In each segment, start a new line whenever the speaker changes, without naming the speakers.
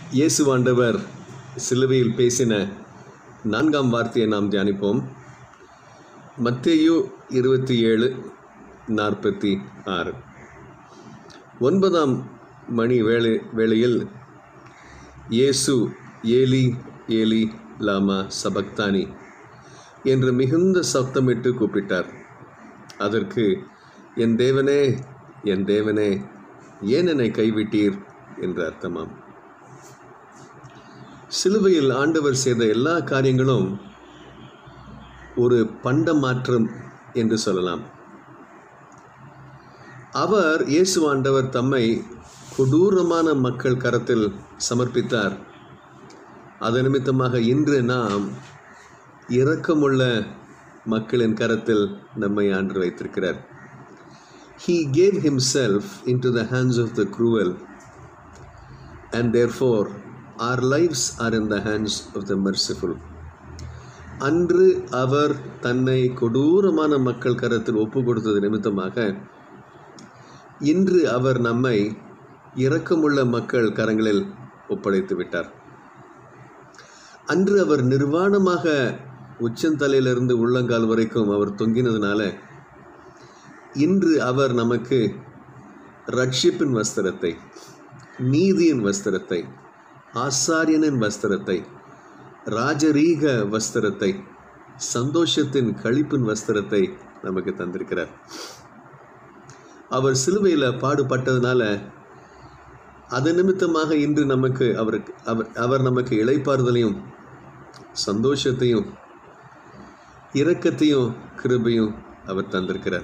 இயேசுவாண்டவர் சிலுவையில் பேசின நான்காம் வார்த்தையை நாம் தியானிப்போம் மத்தேயு இருபத்தி ஏழு நாற்பத்தி ஆறு ஒன்பதாம் மணி வேளை வேளையில் இயேசு ஏலி ஏலி லாமா சபக்தானி என்று மிகுந்த சப்தமிட்டு கூப்பிட்டார் அதற்கு என் தேவனே என் தேவனே ஏன் என்னை கைவிட்டீர் என்று அர்த்தமாம் சிலுவையில் ஆண்டவர் செய்த எல்லா காரியங்களும் ஒரு பண்ட மாற்றம் என்று சொல்லலாம் அவர் இயேசு ஆண்டவர் தம்மை கொடூரமான மக்கள் கரத்தில் சமர்ப்பித்தார் அது நிமித்தமாக இன்று நாம் இரக்கமுள்ள மக்களின் கரத்தில் நம்மை ஆண்டு வைத்திருக்கிறார் He gave himself into the hands of the cruel, and therefore our lives are in the hands of the merciful. அன்று அவர் தன்னை கொடூரமான மக்கள் கரத்தில் ஒப்பு கொடுத்தது நிமித்தமாக இன்று அவர் நம்மை இரக்கமுள்ள மக்கள் கரங்களில் ஒப்படைத்து விட்டார் அன்று அவர் நிர்வாணமாக உச்சந்தலையிலிருந்து உள்ளங்கால் வரைக்கும் அவர் தொங்கினதுனால இன்று அவர் நமக்கு ரட்சிப்பின் வஸ்திரத்தை நீதியின் வஸ்திரத்தை ஆசாரியனின் வஸ்திரத்தை ராஜரீக வஸ்திரத்தை சந்தோஷத்தின் கழிப்பின் வஸ்திரத்தை நமக்கு தந்திருக்கிறார் அவர் சிலுவையில் பாடுபட்டதுனால அது நிமித்தமாக இன்று நமக்கு அவருக்கு அவர் அவர் நமக்கு இளைப்பாறுதலையும் சந்தோஷத்தையும் இரக்கத்தையும் கிருபையும் அவர் தந்திருக்கிறார்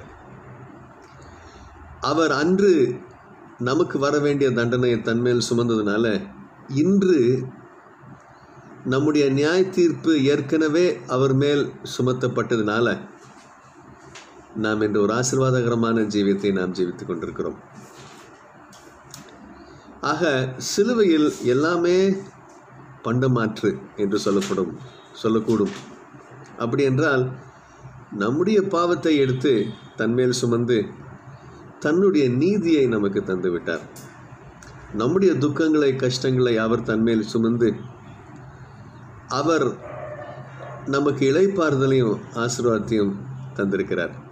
அவர் அன்று நமக்கு வர வேண்டிய தண்டனையை தன்மேல் சுமந்ததுனால இன்று நம்முடைய நியாய தீர்ப்பு ஏற்கனவே அவர் மேல் சுமத்தப்பட்டதுனால நாம் இன்று ஒரு ஆசிர்வாதகரமான ஜீவியத்தை நாம் ஜீவித்துக் கொண்டிருக்கிறோம் ஆக சிலுவையில் எல்லாமே பண்டமாற்று என்று சொல்லப்படும் சொல்லக்கூடும் அப்படி என்றால் நம்முடைய பாவத்தை எடுத்து தன்மேல் சுமந்து தன்னுடைய நீதியை நமக்கு தந்து விட்டார் நம்முடைய துக்கங்களை கஷ்டங்களை அவர் தன்மேல் சுமந்து அவர் நமக்கு இளைப்பாறுதலையும் ஆசீர்வாதத்தையும் தந்திருக்கிறார்